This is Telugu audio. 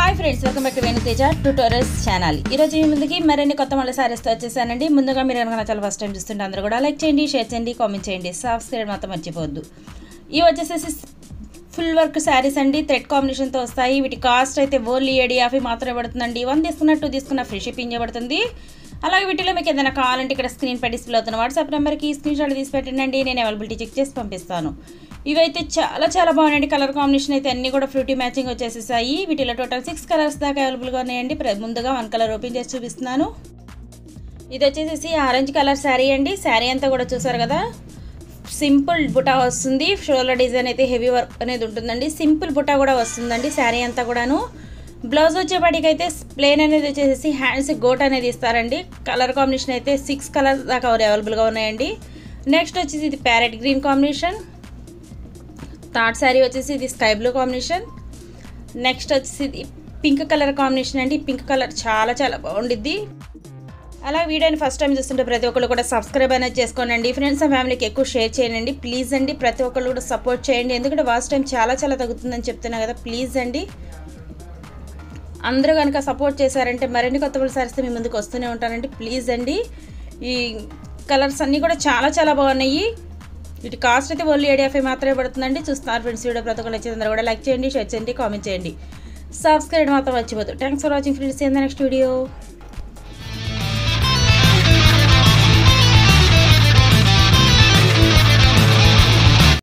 hi friends welcome back to Venuteja tutorials channel ఈరోజు మీ ముందుకి మరిన్ని కొత్త మళ్ళీ సారీస్తో వచ్చేసానండి ముందుగా మీరు కనుక నా చాలా ఫస్ట్ టైం చూస్తుంటే అందరూ కూడా లైక్ చేయండి షేర్ చేయండి కామెంట్ చేయండి సబ్స్క్రైబ్ మాత్రం మర్చిపోవద్దు ఇవి వచ్చేసేసి ఫుల్ వర్క్ శారీస్ అండి థ్రెడ్ కాంబినేషన్తో వస్తాయి వీటి కాస్ట్ అయితే ఓన్లీ ఏడి యాభై మాత్రమే పడుతుందండి వన్ తీసుకున్న టూ తీసుకున్న ఫ్రీ షిప్పింగ్ చేయబడుతుంది అలాగే వీటిలో మీకు ఏదైనా కావాలంటే ఇక్కడ స్క్రీన్ పై డిస్ప్లే అవుతున్న వాట్సాప్ నెంబర్కి స్క్రీన్ షాట్ తీసి పెట్టండి నేను అవైలబిలిటీ చెక్ చేసి పంపిస్తాను ఇవైతే చాలా చాలా బాగున్నాయండి కలర్ కాంబినేషన్ అయితే అన్నీ కూడా ఫ్రూటీ మ్యాచింగ్ వచ్చేసేసాయి వీటిలో టోటల్ సిక్స్ కలర్స్ దాకా అవైలబుల్గా ఉన్నాయండి ప్ర- ముందుగా వన్ కలర్ ఓపెన్ చేసి చూపిస్తున్నాను ఇది వచ్చేసేసి ఆరెంజ్ కలర్ శారీ అండి శారీ అంతా కూడా చూసారు కదా సింపుల్ బుటా వస్తుంది షోల్డర్ డిజైన్ అయితే హెవీ వర్క్ అనేది ఉంటుందండి సింపుల్ బుటా కూడా వస్తుందండి శారీ అంతా కూడాను బ్లౌజ్ వచ్చేపాటికి అయితే ప్లేన్ అనేది వచ్చేసి హ్యాండ్స్ గోట్ అనేది ఇస్తారండి కలర్ కాంబినేషన్ అయితే సిక్స్ కలర్ దాకా అవైలబుల్గా ఉన్నాయండి నెక్స్ట్ వచ్చేసి ఇది parrot green combination third sari వచ్చేసి ఇది స్కై బ్లూ కాంబినేషన్ నెక్స్ట్ వచ్చేసి ఇది పింక్ కలర్ కాంబినేషన్ అండి పింక్ కలర్ చాలా చాలా బాగుండిద్ది అలా వీడియోని ఫస్ట్ టైం చూస్తుంటే ప్రతి ఒక్కళ్ళు కూడా సబ్స్క్రైబ్ అనేది చేసుకోనండి ఫ్రెండ్స్ అండ్ ఫ్యామిలీకి ఎక్కువ షేర్ చేయండి ప్లీజ్ అండి ప్రతి ఒక్కళ్ళు కూడా సపోర్ట్ చేయండి ఎందుకంటే వాచ్ టైం చాలా చాలా తగ్గుతుందని చెప్తున్నా కదా ప్లీజ్ అండి అందరూ కనుక సపోర్ట్ చేశారంటే మరిన్ని కొత్త వాళ్ళు సారిస్తే మీ ముందుకు వస్తూనే ఉంటానండి ప్లీజ్ అండి ఈ కలర్స్ అన్నీ కూడా చాలా చాలా బాగున్నాయి వీటి కాస్ట్ అయితే ఓన్లీ ఏడి ఎఫ్ఐ మాత్రమే పడుతుందండి చూస్తున్నారు ఫ్రెండ్స్ వీడియో ప్రతి ఒక్కరు నచ్చింది అందరూ కూడా లైక్ చేయండి షేర్ చేయండి కామెంట్ చేయండి సబ్స్క్రైబ్ మాత్రం మర్చిపోదు thanks for watching friends in the next video